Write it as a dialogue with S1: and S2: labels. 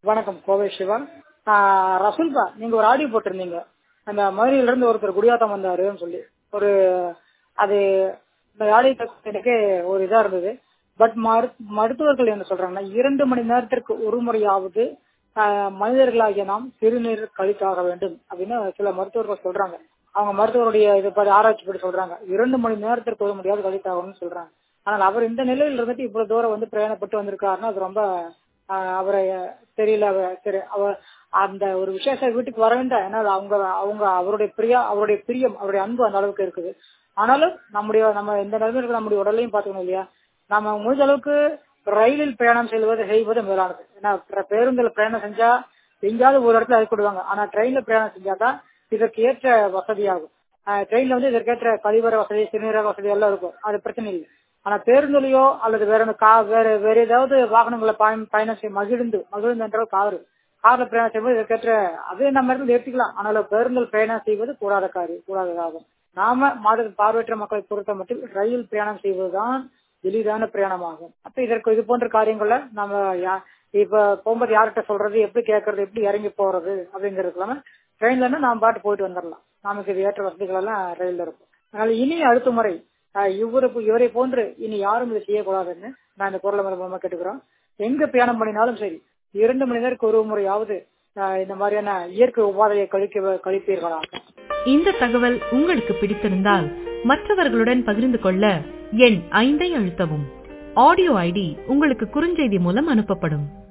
S1: வணக்கம் கோவை சிவா ஆஹ் ரசூல்பா நீங்க ஒரு ஆடியோ போட்டிருந்தீங்க அந்த மதுரையில இருந்து ஒருத்தர் குடியாத்தம் வந்தாருன்னு சொல்லி ஒரு அது இந்த ஆடியோ எனக்கு ஒரு இதா இருந்தது பட் மருத்துவர்கள் என்ன சொல்றாங்கன்னா இரண்டு மணி நேரத்திற்கு ஒரு முறையாவது ஆஹ் மனிதர்களாகிய நாம் சிறுநீர் கழித்தாக வேண்டும் அப்படின்னு சில மருத்துவர்கள் சொல்றாங்க அவங்க மருத்துவருடைய இது படி ஆராய்ச்சி படி சொல்றாங்க இரண்டு மணி நேரத்திற்கு ஒரு முறையாவது கழித்தாகணும்னு சொல்றாங்க ஆனால் அவர் இந்த நிலையில இருந்துட்டு இவ்வளவு தூரம் வந்து பிரயாணப்பட்டு வந்திருக்காருன்னா அது ரொம்ப ஆஹ் அவரை தெரியல அவ- சரி அவர் அந்த ஒரு விசேஷ வீட்டுக்கு வர வேண்டாம் ஏன்னா அது அவங்க அவங்க அவருடைய பிரியா அவருடைய பிரியம் அவருடைய அன்பு அந்த அளவுக்கு இருக்குது ஆனாலும் நம்முடைய நம்ம இந்த நிலைமையில நம்முடைய உடலையும் பாத்துக்கணும் இல்லையா நம்ம முடிஞ்ச அளவுக்கு ரயிலில் பிரயாணம் செய்வது செய்வது மேலானது ஏன்னா பிர- பேருந்துல பிரயாணம் செஞ்சா எங்கேயாவது ஒரு இடத்துல அழைக்கிடுவாங்க ஆனா ட்ரெயின்ல பிரயாணம் செஞ்சாதான் இதற்கு ஏற்ற வசதியாகும் ட்ரெயின்ல வந்து இதற்கேற்ற கழிவற வசதி சிறுநீரக வசதி எல்லாம் இருக்கும் அது பிரச்சனை இல்லை ஆனா பேருந்துலயோ அல்லது வேற என்ன கா வேற வேற ஏதாவது வாகனங்களை பயணம் பயணம் செய்ய மகிழ்ந்து மகிழ்ந்து என்றால் காரு கார்ல பிரயாணம் செய்வது இதற்கேற்ற அதே நம்ம இடத்துல ஏற்றிக்கலாம் ஆனாலும் பேருந்தில் பிரயாணம் செய்வது கூடாத காரியம் கூடாததாகும் நாம மாத பார்வையற்ற மக்களை பொறுத்த மட்டும் ரயில் பிரயாணம் செய்வதுதான் எளிதான பிரயாணமாகும் அப்ப இதற்கு இது போன்ற காரியங்கள நம்ம யா- இப்ப போகும்போது யார்கிட்ட சொல்றது எப்படி கேட்கறது எப்படி இறங்கி போறது அப்படிங்கிறது இல்லாம ட்ரெயின்லன்னா நாம் பாட்டு போயிட்டு வந்துடலாம் நமக்கு இது ஏற்ற வசதிகள் எல்லாம் ரயில்ல இருக்கும் அதனால இனி அடுத்த முறை ஆஹ் இவரு இவரை போன்று இனி யாரும் இதை செய்யக்கூடாதுன்னு நான் இந்த குரல் மூலமா கேட்டுக்கிறோம் எங்க பிரயாணம் பண்ணினாலும் சரி இரண்டு மணி நேரத்துக்கு ஒரு முறையாவது ஆஹ் இந்த மாதிரியான இயற்கை உபாதையை கழிக்க கழிப்பீர்களாக
S2: இந்த தகவல் உங்களுக்கு பிடித்திருந்தால் மற்றவர்களுடன் பகிர்ந்து கொள்ள எண் ஐந்தை அழுத்தவும் ஆடியோ ஐடி உங்களுக்கு குறுஞ்செய்தி மூலம் அனுப்பப்படும்